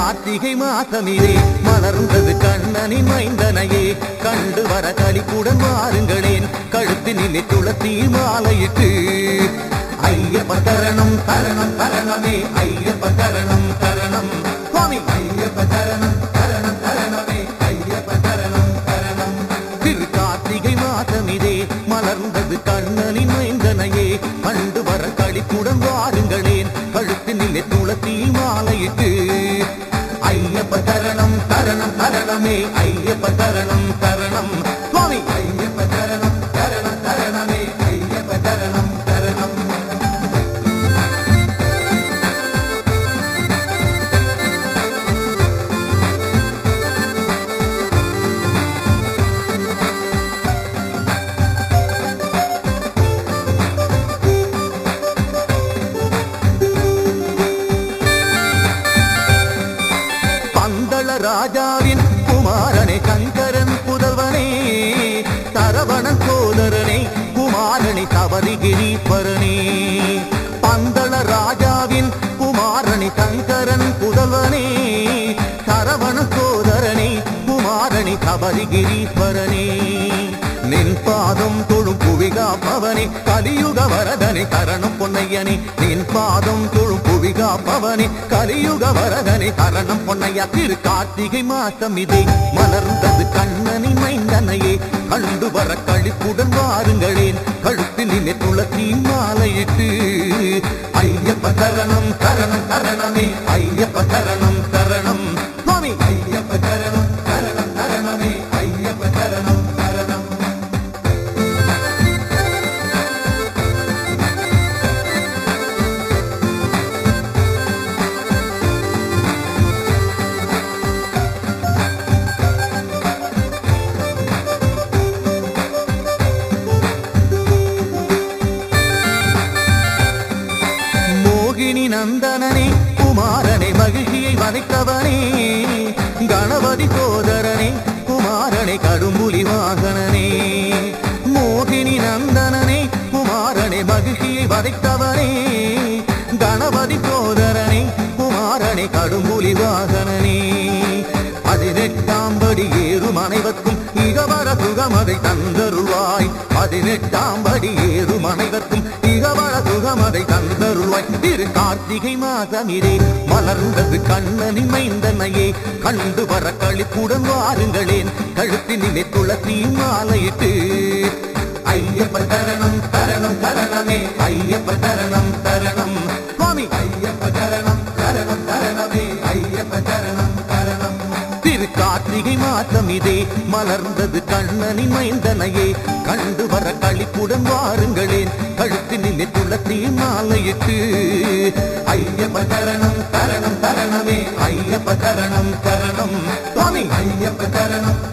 கார்த்திகை மாசமிலே மலர்ந்தது கண்ணனின் மைந்தனையே கண்டு வர கலிக்குடன் வாருங்களேன் கழுத்தினிலே துளசி மாலையிட்டு ஐயப்ப தரணம் தரணம் தரணமே ஐயப்ப தரணம் தரணம் சுவாமி ஐயப்ப தரணம் தரணம் தரணமே ஐயப்ப தரணம் தரணம் திரு கார்த்திகை மாதமிதே மலர்ந்தது கண்ணனின் மைந்தனையே கண்டு வர களிப்புடன் வாருங்களேன் கழுத்தினிலே துளசி மாலையிட்டு ஐயப்ப தரணம் தரணம் தரணமே ஐயப்ப தரணம் தரணம் சுவாமி ஐயப்ப தரணம் தரணம் தரணமே ஐயப்ப தரணம் தரணம் பந்தள ராஜாவின் குமாரனே சங்கரன் புதல்வனே சரவணன் சோதரனே குமாரனே தவறிகிரீஸ்வரனே பந்தள ராஜாவின் குமாரனே சங்கரன் புதல்வனே சரவண சோதரனே குமாரனே தவறிகிரீஸ்வரனே நின் பாதம் தொழும் புவிகா பவனே கலியுக வரதனை கரணம் பொன்னையனே நின் பாதம் தொழும் புவிகா பவனே கலியுக வரதனை கரணம் பொன்னையா திரு கார்த்திகை மாசம் இதே மலர்ந்தது கண்ணனின் மைந்தனையே கண்டு வர கழிப்புடன் வாருங்களேன் கழுத்தினிலே துளசி மாலையிட்டு ஐயப்ப தரணம் தரணம் தரணமே ஐயப்ப தரணம் தரணம் சுவாமி ஐயப்ப தரணம் தரணம் தரணமே ஐயப்ப தரணம் தரணம் மோகினி நந்தனனே குமாரனே மகிழ்ச்சியை வதைத்தவனே கணபதி சோதரனே குமாரனே கடும்புலி வாகனனே மோகினி நந்தனனே குமாரனே மகிழ்ச்சியை வதைத்தவனே கணபதி சோதரனே குமாரனே கடும்புலி வாகனனே பதினெட்டாம் படி ஏறும் அனைவர்க்கும் இகவர சுகமதை தந்தருள்வாய் பதினெட்டாம் படி ஏறும் அனைவர்க்கும் இகவர சுகமதை தந்தருள்வாய் திரு கார்த்திகை மாதமிரே மலர்ந்தது கண்ணனின் மைந்தனையே கண்டு வர களிப்புடன் வாருங்களேன் கழுத்தினிலே துளசி மாலையிட்டு ஐயப்ப தரணம் தரணம் தரணமே ஐயப்ப தரணம் தரணம் சுவாமி ஐயப்ப தரணம் தரணம் தரணமே ஐயப்ப தரணம் தரணம் திரு கார்த்திகை மாதம் இதே மலர்ந்தது கண்ணனின் மைந்தனையே கண்டு வர களிப்புடன் வாருங்களேன் கழுத்தினிலே துளசி மாலையிட்டு ஐயப்ப தரணம் தரணம் தரணமே ஐயப்ப தரணம் தரணம் சுவாமி ஐயப்ப தரணம்